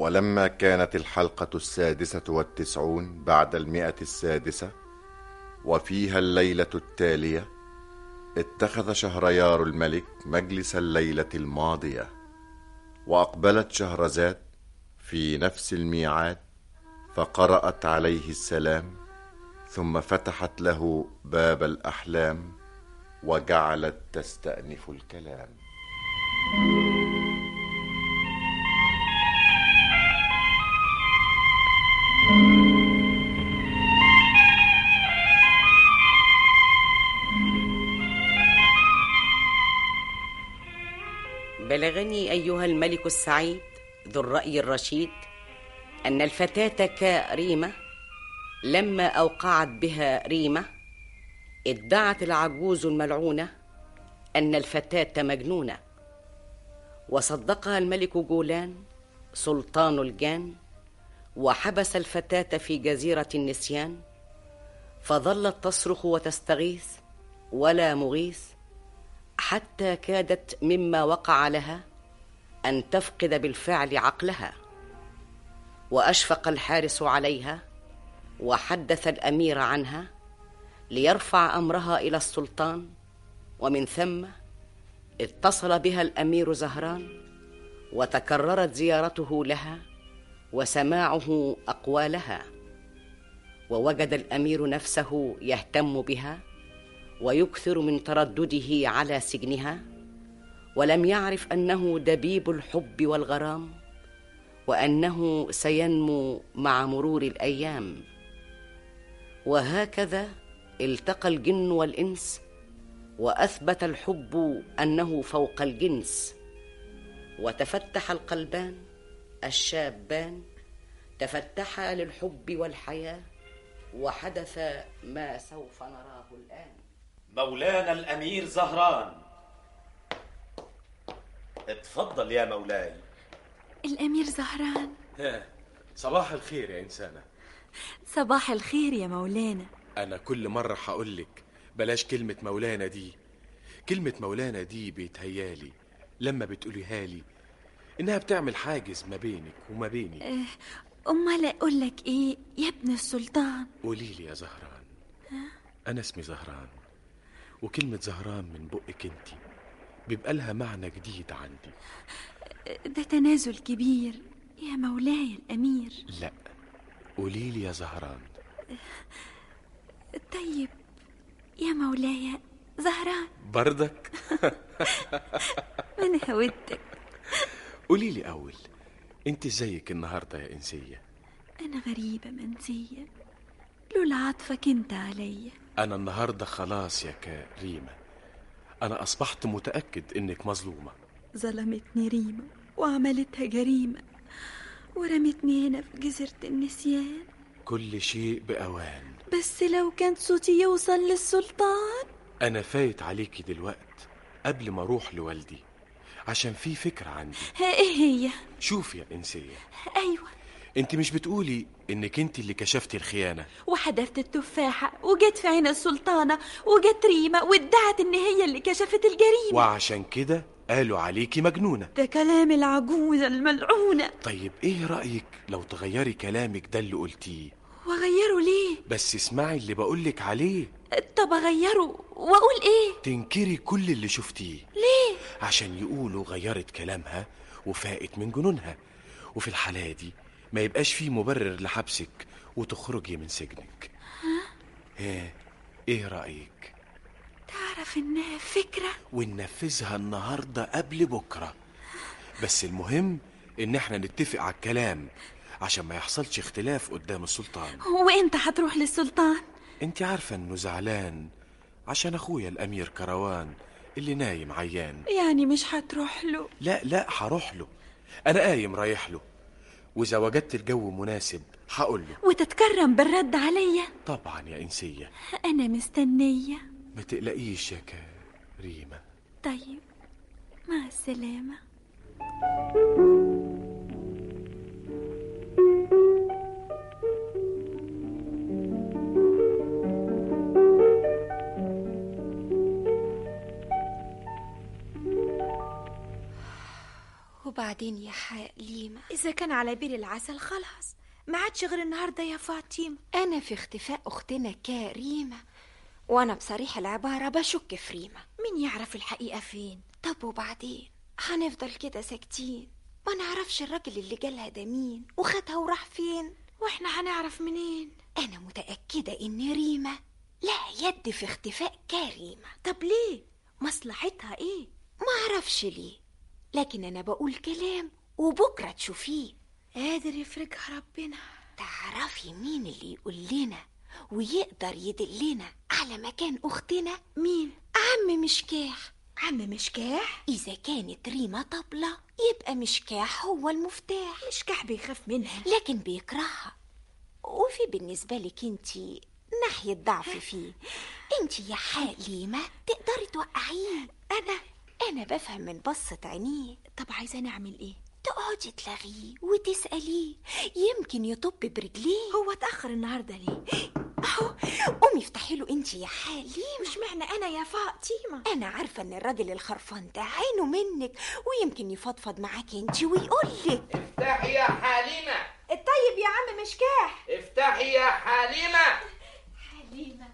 ولما كانت الحلقة السادسة والتسعون بعد المئة السادسة وفيها الليلة التالية اتخذ شهريار الملك مجلس الليلة الماضية وأقبلت شهرزاد في نفس الميعاد فقرأت عليه السلام ثم فتحت له باب الأحلام وجعلت تستأنف الكلام بلغني ايها الملك السعيد ذو الراي الرشيد ان الفتاه كريمه لما اوقعت بها ريمه ادعت العجوز الملعونه ان الفتاه مجنونه وصدقها الملك جولان سلطان الجان وحبس الفتاه في جزيره النسيان فظلت تصرخ وتستغيث ولا مغيث حتى كادت مما وقع لها ان تفقد بالفعل عقلها واشفق الحارس عليها وحدث الامير عنها ليرفع امرها الى السلطان ومن ثم اتصل بها الامير زهران وتكررت زيارته لها وسماعه اقوالها ووجد الامير نفسه يهتم بها ويكثر من تردده على سجنها ولم يعرف انه دبيب الحب والغرام وانه سينمو مع مرور الايام وهكذا التقى الجن والانس واثبت الحب انه فوق الجنس وتفتح القلبان الشابان تفتحا للحب والحياه وحدث ما سوف نراه الان مولانا الأمير زهران اتفضل يا مولاي الأمير زهران ها صباح الخير يا إنسانة صباح الخير يا مولانا أنا كل مرة هقولك بلاش كلمة مولانا دي كلمة مولانا دي بيتهيالي لما بتقوليها لي إنها بتعمل حاجز ما بينك وما بيني أه، أمال أقول لك إيه يا ابن السلطان قولي لي يا زهران أنا اسمي زهران وكلمة زهران من بقك انتي بيبقى لها معنى جديد عندي ده تنازل كبير يا مولاي الأمير لا قولي لي يا زهران طيب يا مولاي زهران بردك من هودك قولي لي أول انت ازيك النهاردة يا إنسية أنا غريبة منسية لولا عطفك أنت عليا أنا النهاردة خلاص يا كريمة أنا أصبحت متأكد إنك مظلومة ظلمتني ريمة وعملتها جريمة ورمتني هنا في جزيرة النسيان كل شيء بأوان بس لو كان صوتي يوصل للسلطان أنا فايت عليكي دلوقت قبل ما أروح لوالدي عشان في فكرة عندي ايه هي شوف يا إنسية ايوه انت مش بتقولي انك انت اللي كشفتي الخيانة وحدفت التفاحة وجت في عين السلطانة وجت ريمة وادعت ان هي اللي كشفت الجريمة وعشان كده قالوا عليكي مجنونة ده كلام العجوزة الملعونة طيب ايه رأيك لو تغيري كلامك ده اللي قلتيه واغيره ليه بس اسمعي اللي بقولك عليه طب اغيره واقول ايه تنكري كل اللي شفتيه ليه عشان يقولوا غيرت كلامها وفاقت من جنونها وفي الحالة دي ما يبقاش فيه مبرر لحبسك وتخرجي من سجنك ها ايه رأيك تعرف انها فكرة وننفذها النهاردة قبل بكرة بس المهم ان احنا نتفق على الكلام عشان ما يحصلش اختلاف قدام السلطان وانت هتروح للسلطان انت عارفة انه زعلان عشان اخويا الامير كروان اللي نايم عيان يعني مش هتروح له لا لا هروح له انا قايم رايح له واذا وجدت الجو مناسب هقول له وتتكرم بالرد عليا طبعا يا انسيه انا مستنية ما تقلقيش يا كريمه طيب مع السلامة وبعدين يا حق ليه ريما إذا كان على بير العسل خلاص ما عادش غير النهاردة يا فاطمة أنا في اختفاء أختنا كريمة وأنا بصريح العبارة بشك في ريما مين يعرف الحقيقة فين طب وبعدين هنفضل كده ساكتين ما نعرفش الراجل اللي جالها ده مين وخدها وراح فين واحنا هنعرف منين أنا متأكدة إن ريما لها يد في اختفاء كريمة طب ليه مصلحتها ايه ما أعرفش ليه لكن أنا بقول كلام وبكرة تشوفيه قادر يفرجها ربنا تعرفي مين اللي يقول لنا ويقدر يدلنا على مكان أختنا مين عم مشكاح عم مشكاح إذا كانت ريما طبلة يبقى مشكاح هو المفتاح مشكاح بيخاف منها لكن بيكرهها وفي بالنسبة لك انتي ناحية ضعف فيه انتي يا حليمة تقدري توقعيه أنا أنا بفهم من بصة عينيه طب عايزة نعمل ايه تقعدي تلاغيه وتسأليه يمكن يطب برجليه هو اتأخر النهاردة ليه أهو قومي افتحي له انتي يا حليمة مش معنى أنا يا فاطمة أنا عارفة إن الراجل الخرفان ده عينه منك ويمكن يفضفض معاكي انتي ويقولك افتحي يا حليمة الطيب يا عم مشكاح افتحي يا حليمة حليمة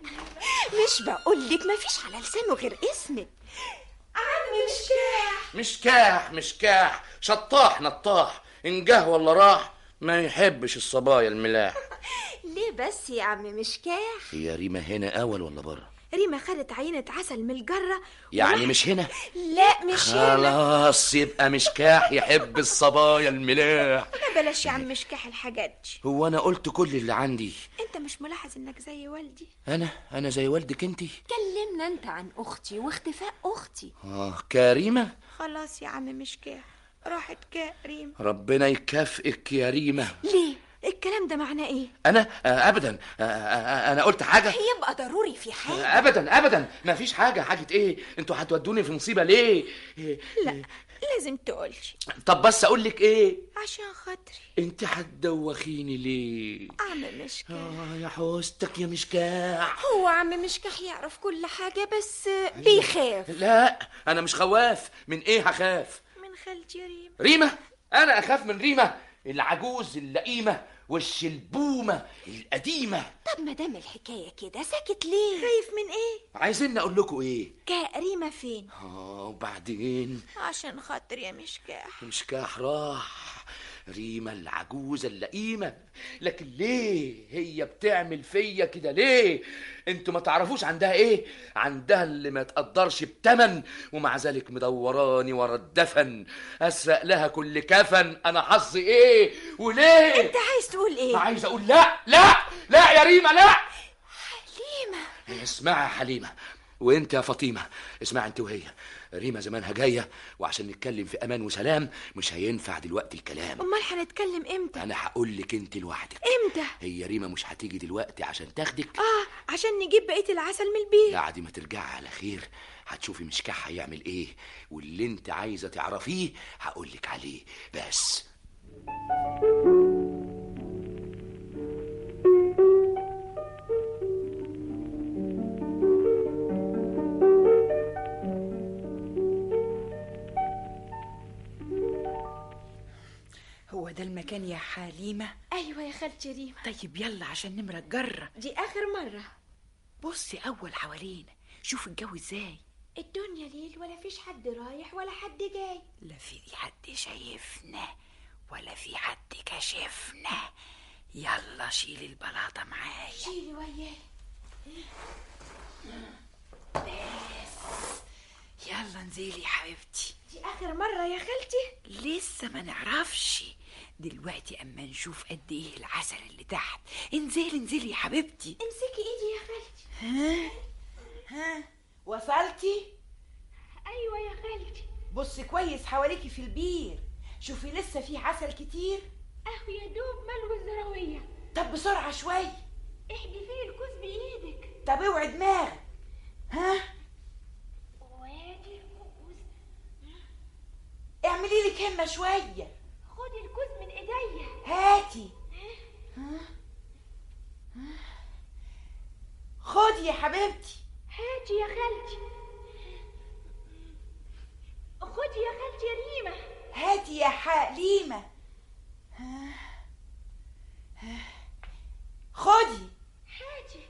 مش بقولك مفيش على لسانه غير اسمك عم مشكاح مشكاح مشكاح شطاح نطاح إن جه ولا راح ما يحبش الصبايا الملاح ليه بس يا عم مشكاح هي ريما هنا أول ولا بره ريما خدت عينة عسل من الجرة يعني مش هنا لا مش هنا خلاص يبقى مشكاح يحب الصبايا الملاح ما بلاش يا عم مشكاح الحاجات دي هو أنا قلت كل اللي عندي انت مش ملاحظ انك زي والدي أنا أنا زي والدك أنتي كلمنا انت عن اختي واختفاء اختي آه كريمة خلاص يا عم مشكاح راحت كريم ربنا يكافئك يا ريمة ليه الكلام ده معناه ايه أنا آه أبدا آه آه أنا قلت حاجة يبقى ضروري في حاجه ابدا ابدا ما فيش حاجه حاجه ايه انتوا هتودوني في مصيبه ليه إيه؟ لا لازم تقولش طب بس اقول لك ايه عشان خاطري انت هتدوخيني ليه عم مشكاح اه يا حوستك يا مشكاح هو عم مشكاح يعرف كل حاجه بس بيخاف لا انا مش خواف من ايه هخاف من خالتي ريم ريمه انا اخاف من ريمه العجوز اللئيمه والشلبومه القديمه طب ما دام الحكايه كده ساكت ليه خايف من ايه عايزين اقول لكم ايه كريمة فين اه وبعدين عشان خاطر يا مشكاح مشكاح راح ريما العجوزة اللئيمة لكن ليه هي بتعمل فيا كده ليه انتوا ما تعرفوش عندها ايه عندها اللي ما تقدرش بتمن ومع ذلك مدوراني ورا الدفن اسرق لها كل كفن انا حظي ايه وليه انت عايز تقول ايه عايز اقول لا لا لا يا ريما لا حليمه اسمعي يا حليمة وانت يا فاطمة اسمعي انت وهي ريما زمانها جاية وعشان نتكلم في امان وسلام مش هينفع دلوقتي الكلام امال هنتكلم امتى انا هقول لك انت لوحدك امتى هي ريما مش هتيجي دلوقتي عشان تاخدك اه عشان نجيب بقية العسل من البيت بعد ما ترجعي على خير هتشوفي مشكاح هيعمل ايه واللي انت عايزة تعرفيه هقول لك عليه بس هو ده المكان يا حليمة ايوه يا خالتي ريم طيب يلا عشان نمرة الجرة دي اخر مرة بصي أول حوالينا شوف الجو ازاي الدنيا ليل ولا فيش حد رايح ولا حد جاي لا في حد شايفنا ولا في حد كشفنا يلا شيل البلاطة معايا شيلي وياه يلا انزلي يا حبيبتي دي اخر مرة يا خالتي لسه ما نعرفش دلوقتي اما نشوف قد ايه العسل اللي تحت انزلي انزلي يا حبيبتي امسكي ايدي يا خالتي ها ها وصلتي ايوه يا خالتي بصي كويس حواليكي في البير شوفي لسه في عسل كتير اهو يا دوب ملو الزراوية طب بسرعة شوية احدفي الكوز بايدك طب اوعي دماغك ها وادي الكوز اعملي لك همة شوية خدي الكوز من ايديا هاتي ها؟ ها؟ خدي يا حبيبتي هاتي يا خالتي خدي يا خالتي يا ريمة هاتي يا حليمة ها. ها. خدي حاجة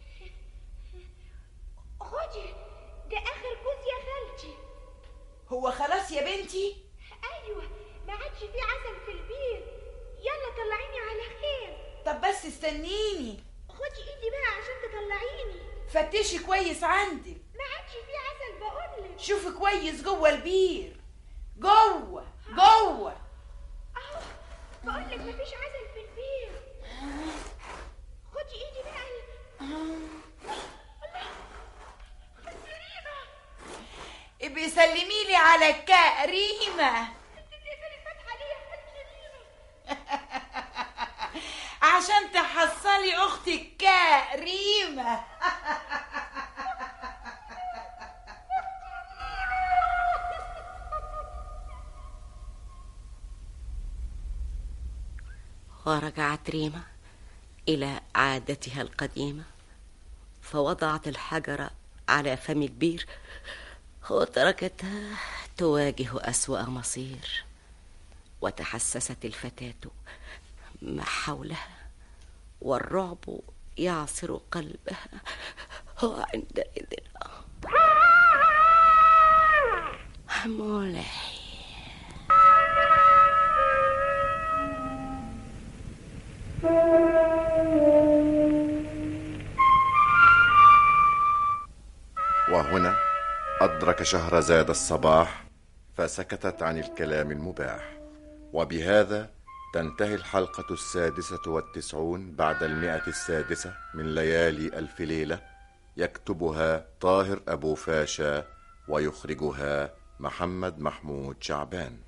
خدي ده آخر جوز يا خالتي هو خلاص يا بنتي أيوة ما عادش في عسل في البير يلا طلعيني على خير طب بس استنيني خدي ايدي بقى عشان تطلعيني فتشي كويس عندك ما عادش في عسل بقولك شوفي كويس جوه البير جوه جوه اهو بقولك مفيش عسل في البير خدي ايدي بقى ابقي سلمي لي على كريمة عشان تحصلي اختك كريمة ورجعت ريما إلى عادتها القديمة فوضعت الحجر على فم البير وتركتها تواجه أسوأ مصير وتحسست الفتاة ما حولها والرعب يعصر قلبها وعندئذ مولاي وهنا أدرك شهرزاد الصباح فسكتت عن الكلام المباح وبهذا تنتهي الحلقة السادسة والتسعون بعد المئة السادسة من ليالي ألف ليلة يكتبها طاهر أبو فاشا ويخرجها محمد محمود شعبان